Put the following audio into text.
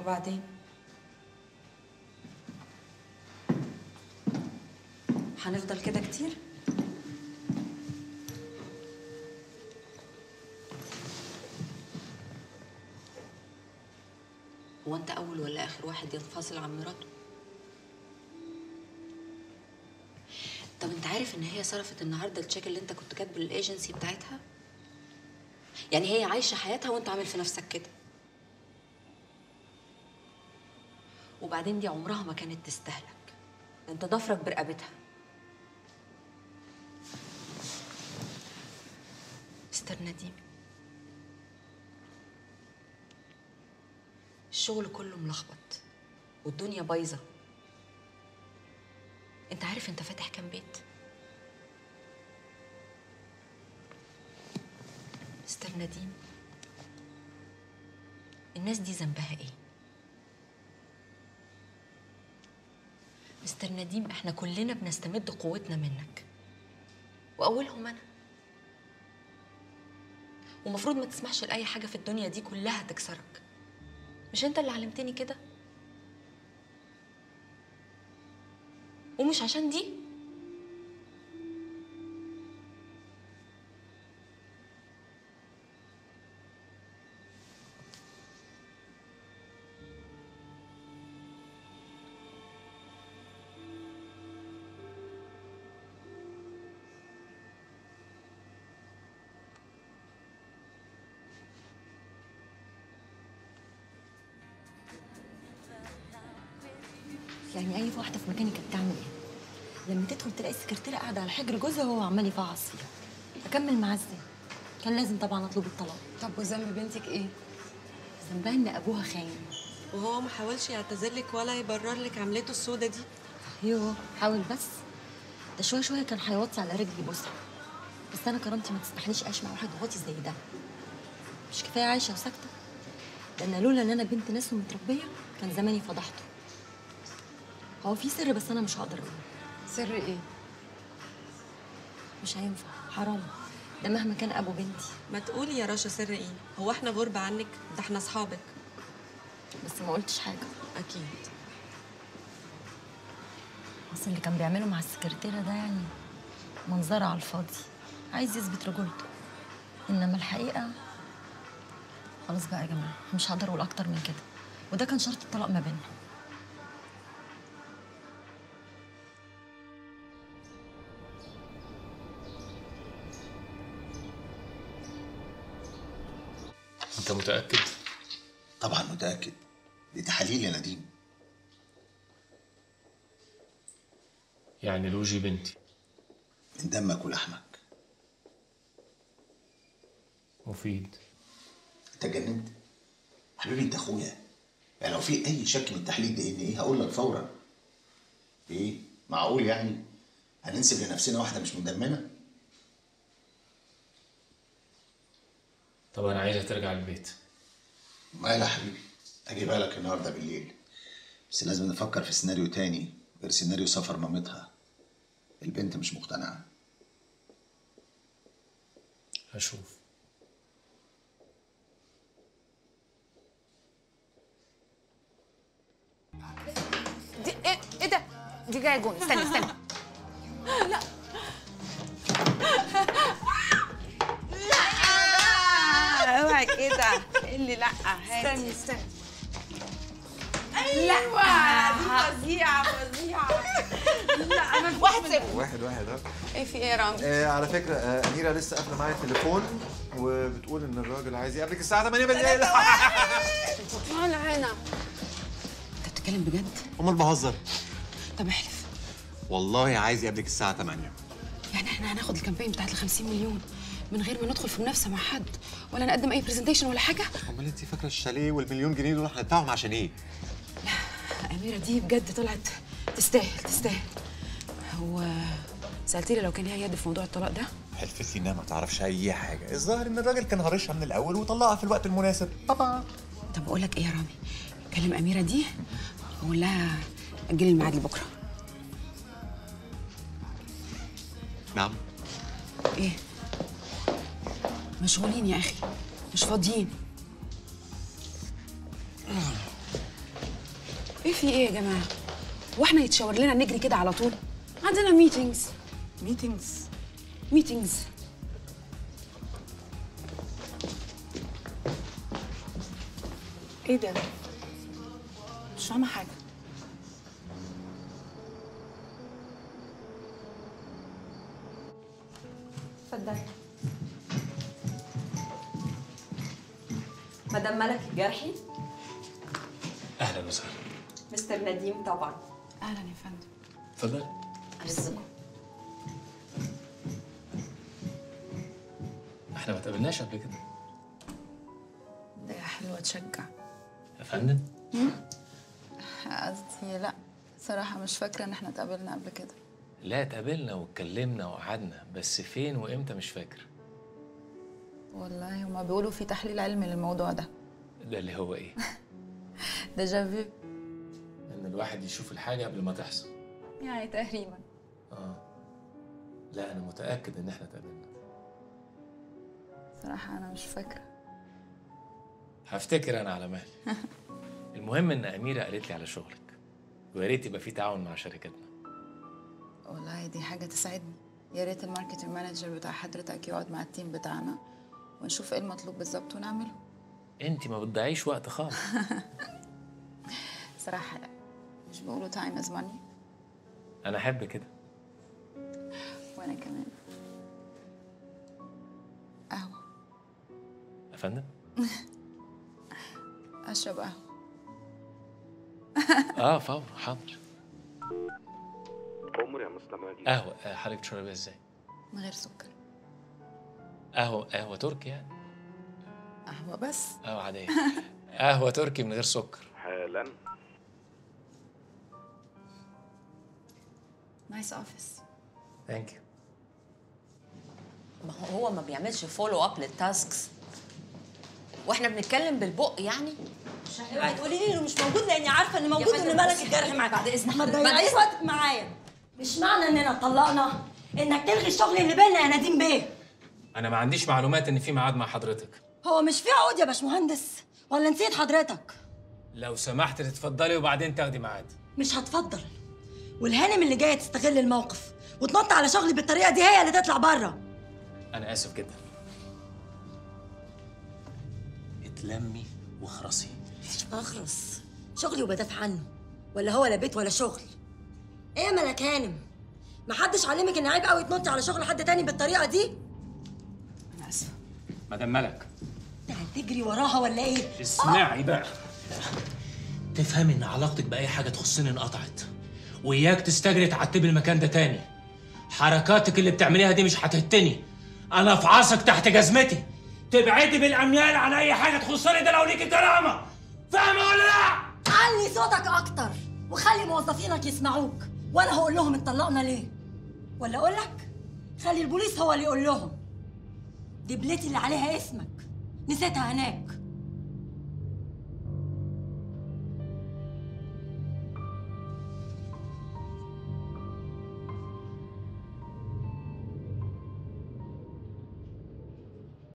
وبعدين هنفضل كده كتير هو انت اول ولا اخر واحد ينفصل عن مراته طب انت عارف ان هي صرفت النهارده التشيك اللي انت كنت كاتبه للايجنسي بتاعتها يعني هي عايشه حياتها وانت عامل في نفسك كده وبعدين دي عمرها ما كانت تستهلك ده انت ضفرك برقبتها مستر نديم الشغل كله ملخبط والدنيا بايظه انت عارف انت فاتح كام بيت مستر نديم الناس دي ذنبها ايه مستر نديم احنا كلنا بنستمد قوتنا منك واولهم انا ومفروض ما تسمحش لاي حاجه في الدنيا دي كلها تكسرك مش انت اللي علمتني كده ومش عشان دي يعني اي واحده في مكاني كانت تعمل ايه لما تدخل تلاقي السكرتيره قاعده على حجر جوزها وهو عمال يفعص فيها اكمل معاه ازاي كان لازم طبعا اطلب الطلاق طب وذنب بنتك ايه ذنبها ان ابوها خاين وهو ما حاولش يعتذر لك ولا يبرر لك عملته السودة دي يوه حاول بس ده شويه شويه كان هيوطي على رجلي بوسها بس انا كرامتي ما تسمحليش اعيش مع واحد واطي زي ده مش كفايه عايشه وساكته ده انا لولا ان انا بنت ناس ومتربيه كان زماني فضحته هو في سر بس انا مش هقدر اقوله سر ايه مش هينفع حرام ده مهما كان ابو بنتي ما تقولي يا رشا سر ايه هو احنا غربة عنك ده احنا اصحابك بس ما قلتش حاجه اكيد بس اللي كان بيعمله مع السكرتيرة ده يعني منظرة على الفاضي عايز يثبت رجولته انما الحقيقة خلاص بقى يا جماعة مش هقدر اقول اكتر من كده وده كان شرط الطلاق ما بيننا انت متاكد طبعا متأكد دي تحاليل يا نديم يعني لوجي بنتي من دمك ولحمك مفيد انت اتجننت حبيبي انت اخويا يعني لو في اي شك من تحليل دي ان ايه هقول لك فورا ايه معقول يعني هننسب لنفسنا واحده مش من دمنا طب انا عايزها ترجع البيت مالها يا حبيبي اجيبها لك النهارده بالليل بس لازم نفكر في سيناريو تاني غير سيناريو سفر مامتها البنت مش مقتنعه هشوف دي ايه ايه ده دي جايه جون استنى استنى اوعي كده إيه اللي لا هاتي استني استني ايوه دي فظيعه فظيعه لا انا واحد صفر واحد واحد ها ايه في ايه يا رامي آه على فكره آه اميره لسه قافله معايا التليفون وبتقول ان الراجل عايز يقابلك الساعه 8 بالليل تعالى هنا انت بتتكلم بجد امال بهزر طب احلف والله عايز يقابلك الساعه 8 يعني احنا هناخد الكامبين بتاعت ال 50 مليون من غير ما ندخل في منافسه مع حد ولا نقدم اي برزنتيشن ولا حاجه امال انت فاكره الشاليه والمليون جنيه دول هندفعهم عشان ايه أميرة دي بجد طلعت تستاهل تستاهل هو سألتني لو كان ليها يد في موضوع الطلاق ده حلفت لي انها ما تعرفش اي حاجه الظاهر ان الراجل كان هرشها من الاول وطلقها في الوقت المناسب بابا طب أقول لك إيه يا رامي كلم أميرة دي وقول لها أجلي الميعاد لبكرة نعم إيه مشغولين يا أخي مش فاضيين ايه في ايه يا جماعه واحنا يتشاور لنا نجري كده على طول عندنا ميتينجز ميتينجز ميتينجز ايه ده مش فاهمه حاجه اتفضلي مدام ملك الجرحي اهلا وسهلا مستر نديم طبعا اهلا يا فندم اتفضل ارزقكم احنا ما تقابلناش قبل كده ده حلوة تشجع يا فندم قصدي لا صراحة مش فاكرة ان احنا اتقابلنا قبل كده لا اتقابلنا واتكلمنا وقعدنا بس فين وامتى مش فاكر والله هما بيقولوا في تحليل علمي للموضوع ده ده اللي هو ايه ديجافو ان الواحد يشوف الحاجه قبل ما تحصل يعني تقريبا اه لا انا متاكد ان احنا اتقابلنا صراحة انا مش فاكرة هفتكر انا على مهلي المهم ان اميره قالت لي على شغلك ويا ريت يبقى في تعاون مع شركتنا والله دي حاجة تسعدني يا ريت الماركتنج مانجر بتاع حضرتك يقعد مع التيم بتاعنا ونشوف ايه المطلوب بالظبط ونعمله انت ما بتضيعيش وقت خالص صراحة لا مش بيقولوا تايم از ماني انا احب كده وانا كمان قهوة يا فندم اشرب قهوة اه فور حاضر عمر يا مستمعين قهوه آه، حضرتك تشربيها ازاي من غير سكر قهوه قهوه تركي يعني قهوة بس قهوه عاديه قهوه تركي من غير سكر حالا نايس اوفيس ثانك يو ما هو هو ما بيعملش فولو اب للتاسكس واحنا بنتكلم بالبق يعني اوعي تقولي لي انه مش موجود لاني عارفه ان موجود فندم ان ملك بصي الجرح حضرتك معاك بعد إذن ما حضرتك، تضيعيش بعد وقتك معايا مش معنى اننا اتطلقنا انك تلغي الشغل اللي بينا يا نديم بيه انا ما عنديش معلومات ان في ميعاد مع حضرتك هو مش في عقود يا باشمهندس ولا نسيت حضرتك لو سمحت تتفضلي وبعدين تاخدي ميعاد مش هتفضل والهانم اللي جايه تستغل الموقف وتنط على شغلي بالطريقه دي هي اللي تطلع بره انا اسف جدا اتلمي واخرسي اخرس شغلي وبدافع عنه ولا هو لا بيت ولا شغل ايه يا ملك هانم محدش علمك ان عيب قوي تنطي على شغل حد تاني بالطريقه دي انا اسفه مدام ملك انت هتجري وراها ولا ايه اسمعي بقى تفهم ان علاقتك باي حاجه تخصني انقطعت وإياك تستجري تعتبي المكان ده تاني حركاتك اللي بتعمليها دي مش هتهتني انا افعصك تحت جزمتي تبعدي بالاميال عن اي حاجه تخصني ده لو ليكي كرامه فاهمه ولا لا علي صوتك اكتر وخلي موظفينك يسمعوك وانا هقول لهم اتطلقنا ليه ولا اقول لك خلي البوليس هو اللي يقول لهم دي بليتي اللي عليها اسمك نسيتها هناك